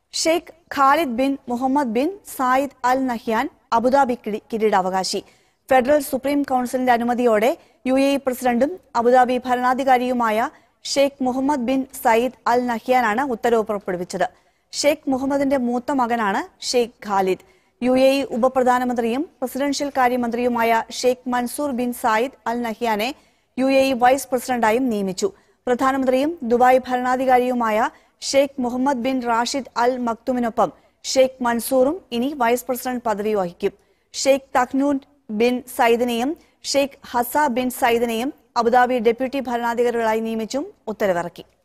Sheikh Khalid bin Mohammed bin Zayed Al Nahyan Abu Dhabi കിരീ- കിരീടാവകാശി federal supreme കൌൺസിലിന്റെ അനുമതിയോടെ യു എ ഇ പ്രസിഡന്റും അബുദാബി ഭരണാധികാരിയുമായ Sheikh Mohammed bin Zayed Al നഹ്യാനാണ് ഉത്തരവ് പുറപ്പെടുവിച്ചത് ഷെയ്ഖ് മുഹമ്മദിന്റെ മൂത്ത മകനാണ് Sheikh Khalid U A E ഉപപ്രധാനമന്ത്രിയും പ്രസിഡൻഷ്യൽ കാര്യമന്ത്രിയുമായ Sheikh Mansour bin Zayed Al നഹ്യാനെ യു എ ഇ വൈസ് പ്രസിഡന്റായും നിയമിച്ചു പ്രധാനമന്ത്രിയും ദുബായ് ഭരണാധികാരിയുമായ Sheikh Mohammed bin Rashid Al മക്തുമിനൊപ്പം ഷെയ്ഖ് മൻസൂറും ഇനി വൈസ് പ്രസിഡന്റ് പദവി വഹിക്കും ഷെയ്ഖ് തഖ്നൂൻ ബിൻ സയ്യിദിനെയും ഷെയ്ഖ് ഹസ ബിൻ സയ്യിദിനെയും അബുദാബി ഡെപ്യൂട്ടി ഭരണാധികാരികളായി നിയമിച്ചും ഉത്തരവിറക്കി